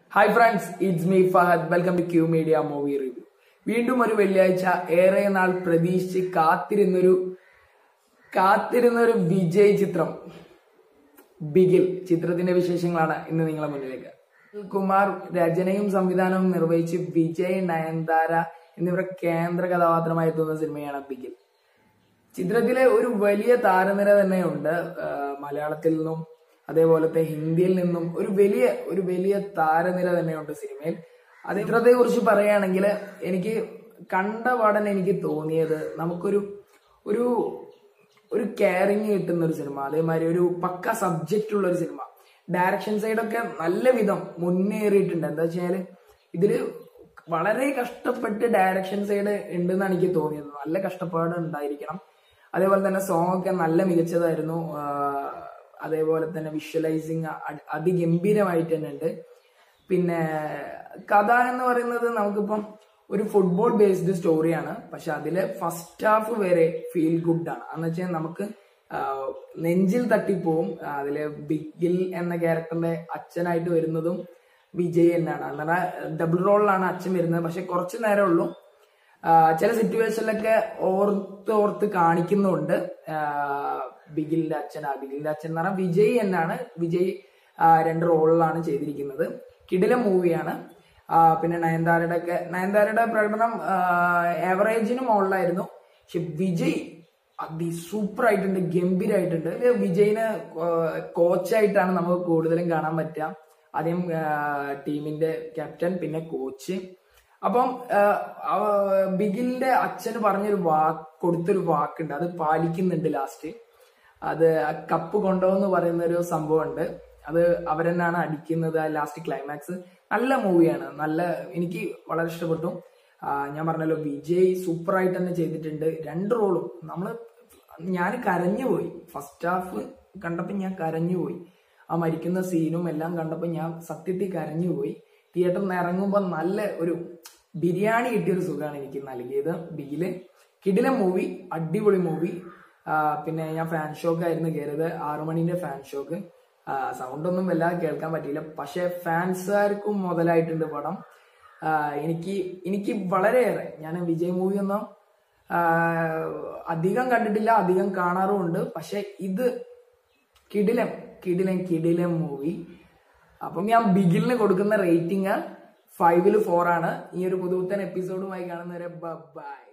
hi friends it's me Fahad welcome to Q media movie review വീണ്ടും ഒരു വെള്ളിയാഴ്ച ഏറെ നാൾ പ്രതീക്ഷിച്ച് കാത്തിരുന്നൊരു കാത്തിരുന്നൊരു വിജയ് ചിത്രം ബിഗിൽ ചിത്രത്തിന്റെ വിശേഷങ്ങളാണ് ഇന്ന് നിങ്ങളെ മുന്നിലേക്ക് കുമാർ രചനയും സംവിധാനവും നിർവഹിച്ച് വിജയ് നയൻതാര എന്നിവരുടെ കേന്ദ്ര കഥാപാത്രമായി എത്തുന്ന സിനിമയാണ് ബിഗിൽ ചിത്രത്തിലെ ഒരു വലിയ താരനിര തന്നെയുണ്ട് ആ, മലയാളത്തിൽ നിന്നും അതേപോലത്തെ ഹിന്ദിയിൽ നിന്നും ഒരു വലിയ ഒരു വലിയ താരനിര തന്നെയുണ്ട് സിനിമയിൽ അത് ചിത്രത്തെ കുറിച്ച് പറയുകയാണെങ്കിൽ എനിക്ക് കണ്ട പാടൻ എനിക്ക് തോന്നിയത് നമുക്കൊരു ഒരു ഒരു കെയറിങ് കിട്ടുന്ന ഒരു സിനിമ അതേമാതിരി ഒരു പക്ക സബ്ജക്റ്റ് ഉള്ള ഒരു സിനിമ ഡയറക്ഷൻ സൈഡൊക്കെ നല്ല വിധം മുന്നേറിയിട്ടുണ്ട് എന്താ വെച്ചാല് ഇതില് വളരെ കഷ്ടപ്പെട്ട് ഡയറക്ഷൻ സൈഡ് ഉണ്ടെന്നാണ് എനിക്ക് തോന്നിയത് നല്ല കഷ്ടപ്പാട് ഉണ്ടായിരിക്കണം അതേപോലെ തന്നെ സോങ് ഒക്കെ നല്ല മികച്ചതായിരുന്നു ആ, അതേപോലെ തന്നെ വിഷ്വലൈസിങ് അതിഗംഭീരമായിട്ട് തന്നെ ഉണ്ട് പിന്നെ കഥ എന്ന് പറയുന്നത് നമുക്കിപ്പം ഒരു ഫുട്ബോൾ ബേസ്ഡ് സ്റ്റോറിയാണ് പക്ഷെ അതില് ഫസ്റ്റ് ഹാഫ് വരെ ഫീൽ ഗുഡ് ആണ് എന്ന് വെച്ചാൽ നമുക്ക് ആ, നെഞ്ചിൽ തട്ടിപ്പോവും ആ, അതില് ബിഗിൽ എന്ന ക്യാരക്ടറിന്റെ അച്ഛനായിട്ട് വരുന്നതും വിജയ് തന്നെയാണ് അങ്ങനെ ഡബിൾ റോളിലാണ് അച്ഛൻ വരുന്നത് പക്ഷെ കുറച്ച് നേരമേ ഉള്ളൂ ആ, ചില സിറ്റുവേഷനിലൊക്കെ ഓർത്ത് ഓർത്ത് കാണിക്കുന്നുണ്ട് ആ, ബിഗിലിന്റെ അച്ഛൻ ആ ബിഗിലിന്റെ അച്ഛൻ എന്ന് പറഞ്ഞാൽ വിജയ് എന്നാണ് വിജയ് ആ, രണ്ട് റോളിലാണ് ചെയ്തിരിക്കുന്നത് കിടില മൂവിയാണ് പിന്നെ നയൻതാരയുടെ ഒക്കെ നയൻതാരയുടെ പ്രകടനം ആവറേജിന് മുകളിലായിരുന്നു പക്ഷെ വിജയ് അതി സൂപ്പർ ആയിട്ടുണ്ട് ഗംഭീരായിട്ടുണ്ട് ഇത് വിജയിനെ കോച്ചായിട്ടാണ് നമുക്ക് കൂടുതലും കാണാൻ പറ്റുക ആദ്യം ആ, ടീമിന്റെ ക്യാപ്റ്റൻ പിന്നെ കോച്ച് അപ്പം ആ, അവ- ബിഗിലിന്റെ അച്ഛന് പറഞ്ഞൊരു വാക്ക് കൊടുത്തൊരു വാക്കുണ്ട് അത് പാലിക്കുന്നുണ്ട് ലാസ്റ്റ് അത് ആ കപ്പ് കൊണ്ടുപോകുന്ന പറയുന്ന ഒരു സംഭവമുണ്ട് അത് അവരെന്നാണ് അടിക്കുന്നത് ആ ലാസ്റ്റ് ക്ലൈമാക്സ് നല്ല മൂവിയാണ് നല്ല എനിക്ക് വളരെ ഇഷ്ടപ്പെട്ടു ആ, ഞാൻ പറഞ്ഞല്ലോ വിജയ് സൂപ്പർ ആയിട്ട് തന്നെ ചെയ്തിട്ടുണ്ട് രണ്ട് റോളും നമ്മള് ഞാൻ കരഞ്ഞുപോയി ഫസ്റ്റ് ഹാഫ് കണ്ടപ്പോൾ ഞാൻ കരഞ്ഞുപോയി ആ മരിക്കുന്ന സീനും എല്ലാം കണ്ടപ്പോൾ ഞാൻ സത്യത്തിൽ കരഞ്ഞുപോയി തിയേറ്ററിൽ നിന്ന് ഇറങ്ങുമ്പോൾ നല്ല ഒരു ബിരിയാണി കിട്ടിയൊരു സുഖമാണ് എനിക്ക് നൽകിയത് ബിഗില് കിടില മൂവി അടിപൊളി മൂവി പിന്നെ ഞാൻ ഫാൻ ഷോക്ക് ആയിരുന്നു കയറിയത് ആറു മണിന്റെ ഫാൻ ഷോക്ക് സൗണ്ട് ഒന്നും വല്ലാതെ കേൾക്കാൻ പറ്റിയില്ല പക്ഷെ ഫാൻസുകാർക്കും മുതലായിട്ടുണ്ട് പടം ആ, എനിക്ക് എനിക്ക് വളരെയേറെ ഞാൻ വിജയ് മൂവി ഒന്നും ആ, അധികം കണ്ടിട്ടില്ല അധികം കാണാറുമുണ്ട് പക്ഷെ ഇത് കിടിലം കിടിലം കിടിലം മൂവി അപ്പം ഞാൻ ബിഗിലിന് കൊടുക്കുന്ന റേറ്റിംഗ് ഫൈവില് ഫോർ ആണ് ഈ ഒരു പുതുപുത്തൻ എപ്പിസോഡുമായി കാണുന്നവരെ ബൈ